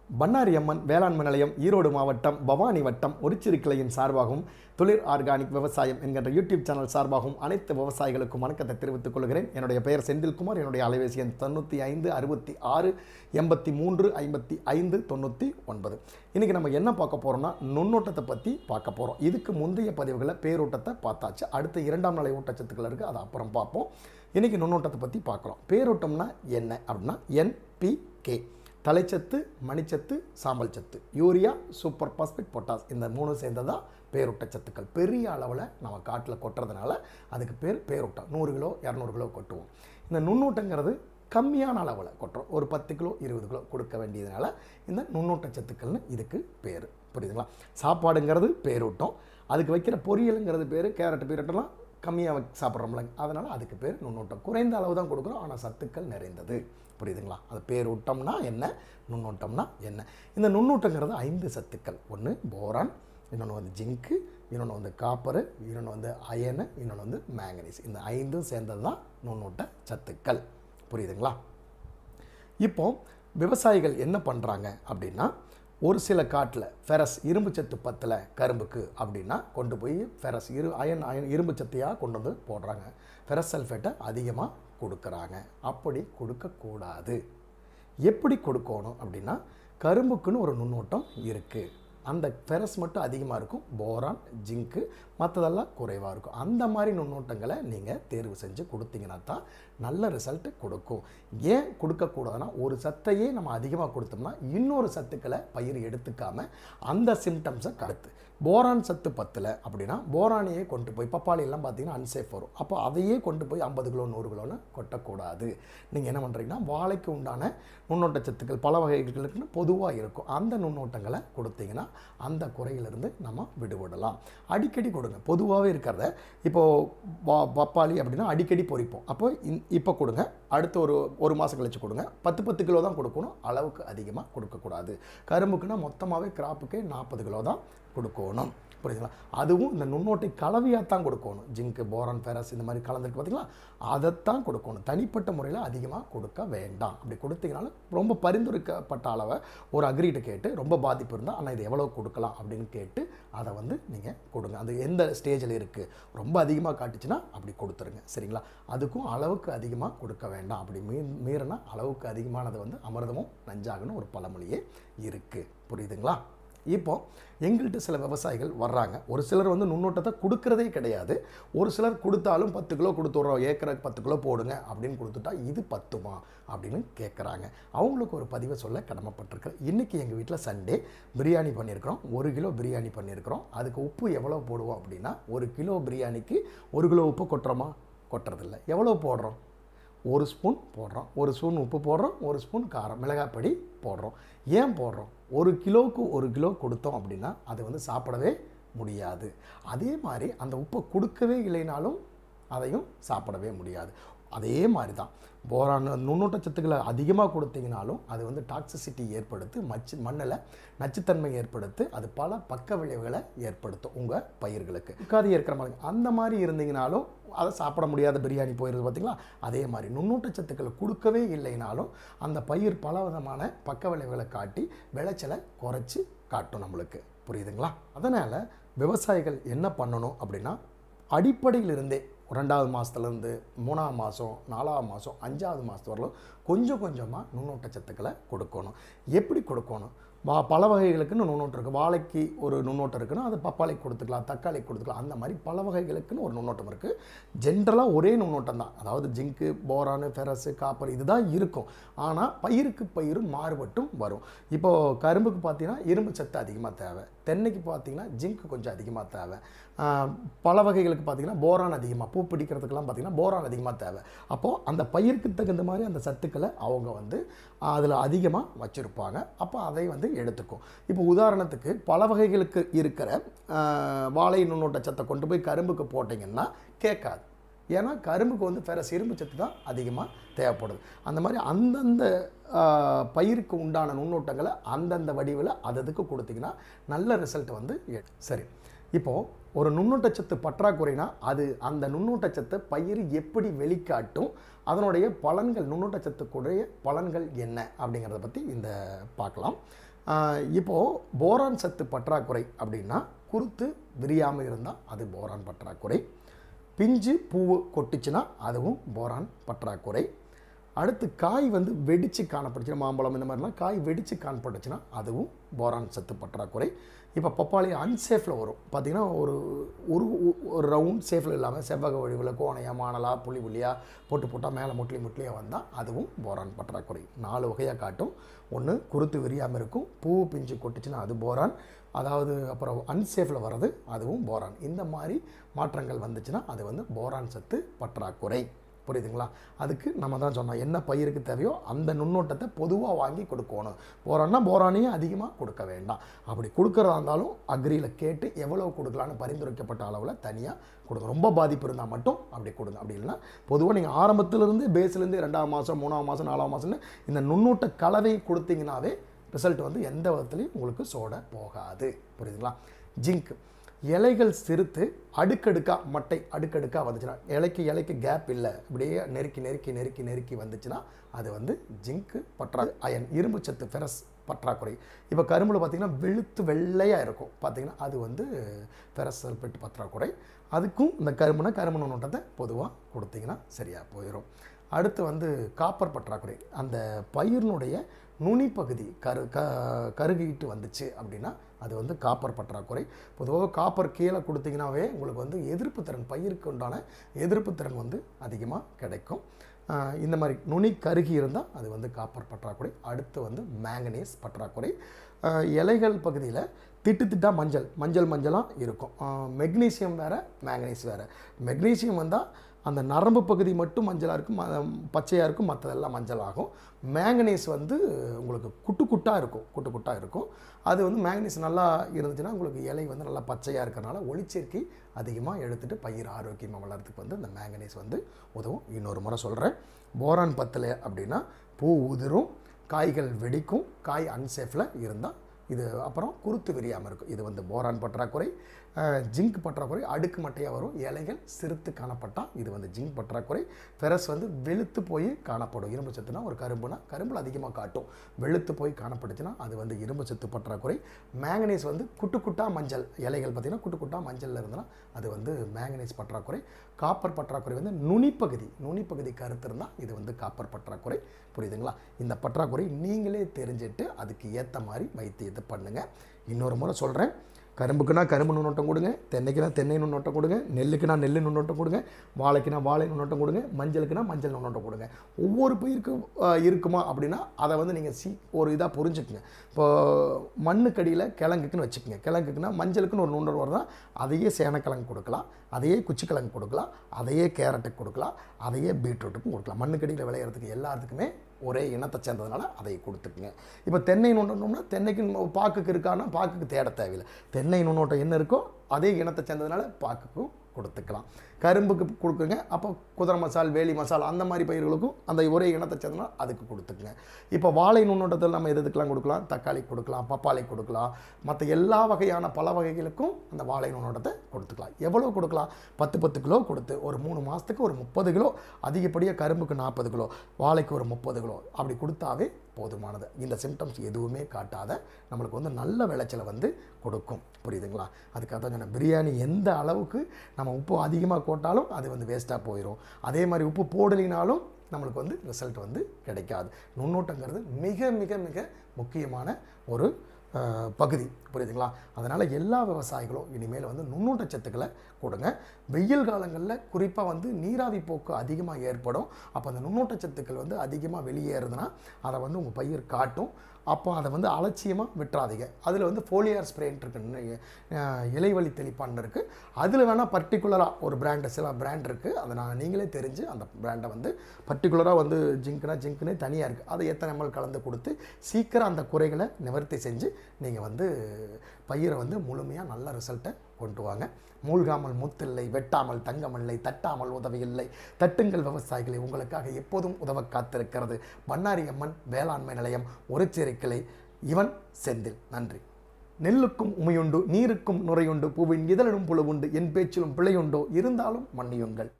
பண்ணாரி அம்மன் வேளாண்மை நிலையம் ஈரோடு மாவட்டம் பவானி வட்டம் ஒரிச்சிறு கிளையின் சார்பாகவும் தொழில் ஆர்கானிக் விவசாயம் என்கின்ற யூடியூப் சேனல் சார்பாகவும் அனைத்து விவசாயிகளுக்கும் வணக்கத்தை தெரிவித்துக் கொள்கிறேன் என்னுடைய பெயர் செந்தில்குமார் என்னுடைய அலைபேசி எண் தொண்ணூற்றி ஐந்து அறுபத்தி ஆறு எண்பத்தி மூன்று ஐம்பத்தி ஐந்து தொண்ணூற்றி ஒன்பது இன்றைக்கி நம்ம என்ன பார்க்க போகிறோம்னா நுண்ணூட்டத்தை பற்றி பார்க்க போகிறோம் இதுக்கு முந்தைய பதிவுகளில் பேரூட்டத்தை பார்த்தாச்சு அடுத்த இரண்டாம் நிலை ஊட்டச்சத்துக்கள் இருக்குது அதை அப்புறம் பார்ப்போம் இன்றைக்கி நுண்ணூட்டத்தை பற்றி பார்க்குறோம் பேரூட்டம்னா என்ன அப்படின்னா என்பிகே தலைச்சத்து மணிச்சத்து சாம்பல் சத்து யூரியா சூப்பர் பாஸ்பேட் பொட்டாஸ் இந்த மூணு சேர்ந்ததா பேரூட்டச்சத்துக்கள் பெரிய அளவில் நம்ம காட்டில் கொட்டுறதுனால அதுக்கு பேர் பேரூட்டம் நூறு கிலோ இரநூறு கிலோ கொட்டுவோம் இந்த நுண்ணூட்டங்கிறது கம்மியான அளவில் கொட்டுறோம் ஒரு பத்து கிலோ இருபது கிலோ கொடுக்க வேண்டியதுனால இந்த நுண்ணூட்டச்சத்துக்கள்னு இதுக்கு பேர் புரியுதுங்களா சாப்பாடுங்கிறது பேரூட்டம் அதுக்கு வைக்கிற பொரியலுங்கிறது பேர் கேரட் பீரட்டெல்லாம் கம்மியாக சாப்பிட்றோம்ல அதனால் அதுக்கு பேர் நுண்ணூட்டம் குறைந்த அளவு தான் கொடுக்குறோம் ஆனால் சத்துக்கள் நிறைந்தது புரியுதுங்களா அது பேரூட்டம்னா என்ன நுண்ணூட்டம்னா என்ன இந்த நுண்ணூட்டங்கிறது ஐந்து சத்துக்கள் ஒன்று போரான் இன்னொன்று வந்து ஜிங்க்கு இன்னொன்று வந்து காப்பரு இன்னொன்று வந்து அயனு இன்னொன்று வந்து மேங்கனீஸ் இந்த ஐந்தும் சேர்ந்தது தான் நுண்ணூட்ட சத்துக்கள் புரியுதுங்களா இப்போ விவசாயிகள் என்ன பண்ணுறாங்க அப்படின்னா ஒரு சில காட்டில் ஃபெரஸ் இரும்பு சத்து பத்தில் கரும்புக்கு அப்படின்னா கொண்டு போய் ஃபெரஸ் இரு அயன் அயன் இரும்பு சத்தையாக கொண்டு வந்து போடுறாங்க ஃபெரஸ் சல்ஃபேட்டை அதிகமாக கொடுக்குறாங்க அப்படி கொடுக்கக்கூடாது எப்படி கொடுக்கணும் அப்படின்னா கரும்புக்குன்னு ஒரு நுண்ணோட்டம் இருக்குது அந்த ஃபெரஸ் மட்டும் அதிகமாக இருக்கும் போரான் ஜிங்க்கு மற்றதெல்லாம் குறைவாக இருக்கும் அந்த மாதிரி நுண்ணோட்டங்களை நீங்கள் தேர்வு செஞ்சு கொடுத்தீங்கன்னா தான் நல்ல ரிசல்ட் கொடுக்கும் ஏன் கொடுக்கக்கூடாதுன்னா ஒரு சத்தையே நம்ம அதிகமாக கொடுத்தோம்னா இன்னொரு சத்துக்களை பயிர் எடுத்துக்காமல் அந்த சிம்டம்ஸை கடுத்து போரான் சத்து பத்தில் அப்படின்னா போரானையே கொண்டு போய் பப்பாளி எல்லாம் பார்த்தீங்கன்னா அன்சேஃப் வரும் அப்போ அதையே கொண்டு போய் ஐம்பது கிலோ நூறு கிலோன்னு கொட்டக்கூடாது நீங்கள் என்ன பண்ணுறீங்கன்னா வாழைக்கு உண்டான நுண்ணோட்ட சத்துக்கள் பல வகைகளுக்குன்னு பொதுவாக இருக்கும் அந்த நுண்ணோட்டங்களை கொடுத்தீங்கன்னா அந்த குறையிலிருந்து நம்ம விடுபடலாம் அடிக்கடி கொடுங்க பொதுவாகவே இருக்கிறத இப்போது பா பப்பாளி அப்படின்னா அடிக்கடி பொறிப்போம் அப்போ இந் இப்போ கொடுங்க அடுத்த ஒரு ஒரு மாதம் கழிச்சு கொடுங்க பத்து பத்து கிலோ தான் கொடுக்கணும் அளவுக்கு அதிகமாக கொடுக்கக்கூடாது கரும்புக்குன்னா மொத்தமாகவே கிராப்புக்கு நாற்பது கிலோ தான் கொடுக்கணும் புரியுதுங்களா அதுவும் இந்த நுண்ணோட்டை கலவையாக தான் கொடுக்கணும் ஜிங்க்கு போரான் ஃபெரஸ் இந்த மாதிரி கலந்துருக்கு பார்த்தீங்களா அதைத்தான் கொடுக்கணும் தனிப்பட்ட முறையில் அதிகமாக கொடுக்க வேண்டாம் அப்படி கொடுத்தீங்கனாலும் ரொம்ப பரிந்துரைக்கப்பட்ட அளவை ஒரு அக்ரிகிட்ட கேட்டு ரொம்ப பாதிப்பு இருந்தால் ஆனால் இது எவ்வளோ கொடுக்கலாம் அப்படின்னு கேட்டு அதை வந்து நீங்கள் கொடுங்க அது எந்த ஸ்டேஜில் இருக்குது ரொம்ப அதிகமாக காட்டுச்சுன்னா அப்படி கொடுத்துருங்க சரிங்களா அதுக்கும் அளவுக்கு அதிகமாக கொடுக்க வேண்டாம் அப்படி மீ மீறினா அளவுக்கு அதிகமானது வந்து அமிர்தமும் நஞ்சாகணும் ஒரு பழமொழியே இருக்குது புரியுதுங்களா இப்போ எங்கள்கிட்ட சில விவசாயிகள் வர்றாங்க ஒரு சிலர் வந்து நுண்ணோட்டத்தை கொடுக்கறதே கிடையாது ஒரு சிலர் கொடுத்தாலும் பத்து கிலோ கொடுத்துட்றோம் ஏக்கருக்கு பத்து கிலோ போடுங்க அப்படின்னு கொடுத்துட்டா இது பத்துமா அப்படின்னு கேட்குறாங்க அவங்களுக்கு ஒரு பதிவை சொல்ல கடமைப்பட்டிருக்கிறேன் இன்றைக்கி எங்கள் வீட்டில் சண்டே பிரியாணி பண்ணியிருக்கிறோம் ஒரு கிலோ பிரியாணி பண்ணியிருக்கிறோம் அதுக்கு உப்பு எவ்வளோ போடுவோம் அப்படின்னா ஒரு கிலோ பிரியாணிக்கு ஒரு கிலோ உப்பு கொட்டுறோமா கொட்டுறதில்ல எவ்வளோ போடுறோம் ஒரு ஸ்பூன் போடுறோம் ஒரு ஸ்பூன் உப்பு போடுறோம் ஒரு ஸ்பூன் காரம் மிளகாப்பொடி போடுறோம் ஏன் போடுறோம் ஒரு கிலோவுக்கு ஒரு கிலோ கொடுத்தோம் அப்படின்னா அது வந்து சாப்பிடவே முடியாது அதே மாதிரி அந்த உப்பை கொடுக்கவே இல்லைனாலும் அதையும் சாப்பிடவே முடியாது அதே மாதிரி தான் போரான நுண்ணூட்ட சத்துக்களை அதிகமாக கொடுத்தீங்கனாலும் அது வந்து டாக்ஸிசிட்டி ஏற்படுத்தி மச்சு மண்ணில் நச்சுத்தன்மை ஏற்படுத்தி அது பல பக்க விளைவுகளை ஏற்படுத்தும் உங்கள் பயிர்களுக்கு உட்காதி இருக்கிற மாதிரி அந்த மாதிரி இருந்தீங்கனாலும் அதை சாப்பிட முடியாத பிரியாணி போயிடுது பார்த்தீங்களா அதே மாதிரி நுண்ணூட்ட சத்துக்களை கொடுக்கவே இல்லைனாலும் அந்த பயிர் பல விதமான பக்க விளைவுகளை காட்டி விளைச்சலை குறைச்சி காட்டும் நம்மளுக்கு புரியுதுங்களா அதனால் விவசாயிகள் என்ன பண்ணணும் அப்படின்னா அடிப்படையிலிருந்தே ரெண்டாவது மாதத்துலேருந்து மூணாவது மாதம் நாலாவது மாதம் அஞ்சாவது மாதத்து வரலும் கொஞ்சம் கொஞ்சமாக நுண்ணூட்ட சத்துக்களை கொடுக்கணும் எப்படி கொடுக்கணும் வா பல வகைகளுக்குன்னு நுண்ணோட்டம் இருக்குது வாழைக்கு ஒரு நுண்ணோட்டம் இருக்குன்னா அது பப்பாளிக்கு கொடுத்துக்கலாம் தக்காளிக்கு கொடுத்துக்கலாம் அந்த மாதிரி பல வகைகளுக்குன்னு ஒரு நுண்ணோட்டம் இருக்குது ஜென்ரலாக ஒரே நுண்ணோட்டம் தான் அதாவது ஜிங்க்கு போரானு ஃபெரஸு காப்பர் இதுதான் இருக்கும் ஆனால் பயிருக்கு பயிர் மாறுபட்டும் வரும் இப்போது கரும்புக்கு பார்த்தீங்கன்னா இரும்பு சத்து அதிகமாக தேவை தென்னைக்கு பார்த்தீங்கன்னா ஜிங்க் கொஞ்சம் அதிகமாக தேவை பல வகைகளுக்கு பார்த்தீங்கன்னா போரான் அதிகமாக பூ பிடிக்கிறதுக்கெல்லாம் பார்த்தீங்கன்னா போரான் அதிகமாக தேவை அப்போது அந்த பயிருக்கு தகுந்த மாதிரி அந்த சத்துக்களை அவங்க வந்து அதில் அதிகமாக வச்சுருப்பாங்க அப்போ அதை வந்து எடுத்துக்கும் இப்போ உதாரணத்துக்கு பல வகைகளுக்கு இருக்கிற வாழை நுண்ணோட்ட சத்தை கொண்டு போய் கரும்புக்கு போட்டிங்கன்னா கேட்காது ஏன்னா கரும்புக்கு வந்து ஃபெரஸ் இரும்பு சத்து தான் அதிகமாக தேவைப்படுது அந்த மாதிரி அந்தந்த பயிருக்கு உண்டான நுண்ணோட்டங்களை அந்தந்த வடிவில் அததுக்கு கொடுத்தீங்கன்னா நல்ல ரிசல்ட் வந்து எ- சரி இப்போது ஒரு நுண்ணூட்டச்சத்து பற்றாக்குறைனா அது அந்த நுண்ணூட்டச்சத்தை பயிர் எப்படி வெளிக்காட்டும் அதனுடைய பலன்கள் நுண்ணூட்டச்சத்துக்குடைய பலன்கள் என்ன அப்படிங்கிறத பற்றி இந்த பார்க்கலாம் ஆஹ் இப்போது போரான் சத்து பற்றாக்குறை அப்படின்னா குருத்து விரியாமல் இருந்தால் அது போரான் பற்றாக்குறை பிஞ்சு பூவு கொட்டுச்சுன்னா அதுவும் போரான் பற்றாக்குறை அடுத்து காய் வந்து வெடித்து காணப்பட்டுச்சுன்னா மாம்பழம் இந்த மாதிரிலாம் காய் வெடித்து காணப்பட்டுச்சுன்னா அதுவும் போரான் சத்து பற்றாக்குறை இப்போ பப்பாளி அன்சேஃபில் வரும் பார்த்திங்கன்னா ஒரு ஒரு ஒரு ரவுண்ட் சேஃபில் இல்லாமல் செவ்வக வடிவில் கோணையா மானலா புள்ளி புள்ளியாக போட்டு போட்டால் மேலே முட்லி முட்லியாக வந்தால் அதுவும் போரான் பற்றாக்குறை நாலு வகையாக காட்டும் ஒன்று குருத்து விரியாமல் இருக்கும் பூ பிஞ்சு கொட்டுச்சுன்னா அது போரான் அதாவது அப்புறம் அன்சேஃபில் வர்றது அதுவும் போரான் இந்த மாதிரி மாற்றங்கள் வந்துச்சுன்னா அது வந்து போரான் சத்து பற்றாக்குறை புரியுதுங்களா அதுக்கு நம்ம தான் சொன்னோம் என்ன பயிருக்கு தேவையோ அந்த நுண்ணோட்டத்தை பொதுவாக வாங்கி கொடுக்கணும் போரான்னா போரானையும் அதிகமாக கொடுக்க வேண்டாம் அப்படி கொடுக்குறதா இருந்தாலும் அக்ரியில் கேட்டு எவ்வளோ கொடுக்கலான்னு பரிந்துரைக்கப்பட்ட அளவில் தனியாக கொடுங்க ரொம்ப பாதிப்பு இருந்தால் மட்டும் அப்படி கொடுங்க அப்படி இல்லைன்னா பொதுவாக நீங்கள் ஆரம்பத்திலிருந்து பேஸ்லேருந்து ரெண்டாம் மாதம் மூணாம் மாதம் நாலாம் மாதம்னு இந்த நுண்ணூட்ட கலவை கொடுத்தீங்கன்னாவே ரிசல்ட் வந்து எந்த விதத்துலையும் உங்களுக்கு சோட போகாது புரியுதுங்களா ஜிங்க் இலைகள் சிறுத்து அடுக்கடுக்காக மட்டை அடுக்கடுக்காக வந்துச்சுன்னா இலைக்கு இலைக்கு கேப் இல்லை அப்படியே நெருக்கி நெருக்கி நெருக்கி நெருக்கி வந்துச்சுன்னா அது வந்து ஜிங்க்கு பற்றா அயன் இரும்பு சத்து ஃபெரஸ் பற்றாக்குறை இப்போ கரும்பில் பார்த்திங்கன்னா வெளுத்து வெள்ளையாக இருக்கும் பார்த்திங்கன்னா அது வந்து ஃபெரஸ் சல்பேட் பற்றாக்குறை அதுக்கும் இந்த கரும்புனா கரும்பு நுண்ணோட்டத்தை பொதுவாக கொடுத்தீங்கன்னா சரியாக போயிடும் அடுத்து வந்து காப்பர் பற்றாக்குறை அந்த பயிரினுடைய நுனிப்பகுதி கரு க கருகிட்டு வந்துச்சு அப்படின்னா அது வந்து காப்பர் பற்றாக்குறை பொதுவாக காப்பர் கீழே கொடுத்தீங்கன்னாவே உங்களுக்கு வந்து எதிர்ப்பு திறன் பயிருக்கு உண்டான எதிர்ப்பு திறன் வந்து அதிகமாக கிடைக்கும் ஆஹ் இந்த மாதிரி நுனி கருகி இருந்தால் அது வந்து காப்பர் பற்றாக்குறை அடுத்து வந்து மேங்கனீஸ் பற்றாக்குறை ஆஹ் இலைகள் பகுதியில் திட்டு திட்டா மஞ்சள் மஞ்சள் மஞ்சளாக இருக்கும் மெக்னீசியம் வேறு மேங்கனீஸ் வேறு மெக்னீசியம் வந்தால் அந்த நரம்பு பகுதி மட்டும் மஞ்சளாக இருக்கும் ம- பச்சையாக இருக்கும் மற்றதெல்லாம் மஞ்சள் ஆகும் மேங்கனீஸ் வந்து உங்களுக்கு குட்டு குட்டாக இருக்கும் குட்டு குட்டாக இருக்கும் அது வந்து மேங்கனீஸ் நல்லா இருந்துச்சுன்னா உங்களுக்கு இலை வந்து நல்லா பச்சையாக இருக்கிறனால ஒளிச்சேர்க்கை அதிகமாக எடுத்துகிட்டு பயிர் ஆரோக்கியமாக வளர்றதுக்கு வந்து இந்த மேங்கனீஸ் வந்து உதவும் இன்னொரு முறை சொல்கிறேன் போரான் பத்தலை அப்படின்னா பூ உதிரும் காய்கள் வெடிக்கும் காய் அன்சேஃபில் இருந்தால் இது அப்புறம் குருத்து விரியாமல் இருக்கும் இது வந்து போரான் பற்றாக்குறை அஹ், ஜிங்க் பற்றாக்குறை அடுக்கு மட்டையாக வரும் இலைகள் சிறுத்து காணப்பட்டால் இது வந்து ஜிங்க் பற்றாக்குறை ஃபெரஸ் வந்து வெளுத்து போய் காணப்படும் இரும்பு சத்துனா ஒரு கரும்புனா கரும்பில் அதிகமாக காட்டும் வெளுத்து போய் காணப்பட்டுச்சுன்னா அது வந்து இரும்பு சத்து பற்றாக்குறை மேங்கனீஸ் வந்து குட்டு குட்டா மஞ்சள் இலைகள் பார்த்திங்கன்னா குட்டு குட்டா மஞ்சளில் இருந்தனா அது வந்து மேங்கனீஸ் பற்றாக்குறை காப்பர் பற்றாக்குறை வந்து நுனிப்பகுதி நுனிப்பகுதி கருத்து இருந்தால் இது வந்து காப்பர் பற்றாக்குறை புரியுதுங்களா இந்த பற்றாக்குறை நீங்களே தெரிஞ்சுட்டு அதுக்கு ஏற்ற மாதிரி வைத்தியத்தை பண்ணுங்கள் இன்னொரு முறை சொல்கிறேன் கரும்புக்குனா கரும்பு நுண்ணோட்டம் கொடுங்க தென்னைக்குனா தென்னை நுண்ணோட்டம் கொடுங்க நெல்லுக்குனா நெல் நுண்ணோட்டம் கொடுங்க வாழைக்குனா வாழை நுண்ணோட்டம் கொடுங்க மஞ்சளுக்குனா மஞ்சள் நுண்ணோட்டம் கொடுங்க ஒவ்வொரு பயிருக்கும் ஆஹ், இருக்குமா அப்படின்னா அதை வந்து நீங்கள் சி ஒரு இதாக புரிஞ்சுக்குங்க இப்போ மண்ணுக்கடியில் கிழங்குக்குன்னு வச்சுக்கோங்க கிழங்குக்குன்னா மஞ்சளுக்குன்னு ஒரு நுண்ணோட்டம் வருதா அதையே சேனக்கிழங்கு கொடுக்கலாம் அதையே குச்சிக்கிழங்கு கொடுக்கலாம் அதையே கேரட்டுக்கு கொடுக்கலாம் அதையே பீட்ரூட்டுக்கும் கொடுக்கலாம் மண்ணுக்கடியில் விளையிறதுக்கு எல்லாத்துக்குமே ஒரே இனத்தை சேர்ந்ததுனால அதை கொடுத்துக்குங்க இப்போ தென்னை நுண்ணோட்டம்னா தென்னைக்கு நு- பாக்குக்கு இருக்கான்னா பாக்குக்கு தேட தேவையில்லை தென்னை நுண்ணோட்டம் என்ன இருக்கோ அதே இனத்தை சேர்ந்ததுனால பாக்குக்கும் கொடுத்துக்கலாம் கரும்புக்கு கொடுக்குங்க அப்போ குதிரை மசால் வேலி மசால் அந்த மாதிரி பயிர்களுக்கும் அந்த ஒரே இனத்தை சேர்ந்தனா அதுக்கு கொடுத்துக்குங்க இப்போ வாழை நுண்ணோட்டத்தில் நம்ம எது எதுக்கெல்லாம் கொடுக்கலாம் தக்காளி கொடுக்கலாம் பப்பாளி கொடுக்கலாம் மற்ற எல்லா வகையான பல வகைகளுக்கும் அந்த வாழை நுண்ணோட்டத்தை கொடுத்துக்கலாம் எவ்வளோ கொடுக்கலாம் பத்து பத்து கிலோ கொடுத்து ஒரு மூணு மாதத்துக்கு ஒரு முப்பது கிலோ அதிகப்படியாக கரும்புக்கு நாற்பது கிலோ வாழைக்கு ஒரு முப்பது கிலோ அப்படி கொடுத்தாவே போதுமானது இந்த சிம்டம்ஸ் எதுவுமே காட்டாத நம்மளுக்கு வந்து நல்ல விளைச்சலை வந்து கொடுக்கும் புரியுதுங்களா அதுக்காக தான் சொன்னேன் பிரியாணி எந்த அளவுக்கு நம்ம உப்பு அதிகமாக போட்டாலும் அது வந்து வேஸ்ட்டாக போயிடும் அதே மாதிரி உப்பு போடலினாலும் நம்மளுக்கு வந்து ரிசல்ட் வந்து கிடைக்காது நுண்ணோட்டங்கிறது மிக மிக மிக முக்கியமான ஒரு அஹ், பகுதி புரியுதுங்களா அதனால் எல்லா விவசாயிகளும் இனிமேல் வந்து நுண்ணூட்ட சத்துக்களை கொடுங்க வெயில் காலங்களில் குறிப்பாக வந்து நீராவி போக்கு அதிகமாக ஏற்படும் அப்போ அந்த நுண்ணூட்ட சத்துக்கள் வந்து அதிகமாக வெளியேறுதுன்னா அதை வந்து உங்கள் பயிர் காட்டும் அப்போ அதை வந்து அலட்சியமாக விட்டுறாதீங்க அதில் வந்து ஃபோலியார் ஸ்ப்ரேன்ட் இருக்கு அஹ், இலைவழி தெளிப்பான் இருக்குது அதில் வேணால் பர்டிகுலராக ஒரு பிராண்டு சில பிராண்ட் இருக்குது அதை நான் நீங்களே தெரிஞ்சு அந்த பிராண்டை வந்து பர்டிகுலராக வந்து ஜிங்க்னா ஜிங்க்னே தனியாக இருக்குது அதை எத்தனை எம்எல் கலந்து கொடுத்து சீக்கிரம் அந்த குறைகளை நிவர்த்தி செஞ்சு நீங்கள் வந்து பயிரை வந்து முழுமையாக நல்ல ரிசல்ட்டை கொண்டு வாங்க மூழ்காமல் முத்தில்லை வெட்டாமல் தங்கமில்லை தட்டாமல் உதவியில்லை தட்டுங்கள் விவசாயிகளை உங்களுக்காக எப்போதும் உதவ காத்திருக்கிறது பண்ணாரி அம்மன் வேளாண்மை நிலையம் ஒரு கிளை இவன் செந்தில் நன்றி நெல்லுக்கும் உமையுண்டு நீருக்கும் நுரையுண்டு பூவின் இதழிலும் புழுவுண்டு என் பேச்சிலும் பிழையுண்டோ இருந்தாலும் மன்னியுங்கள்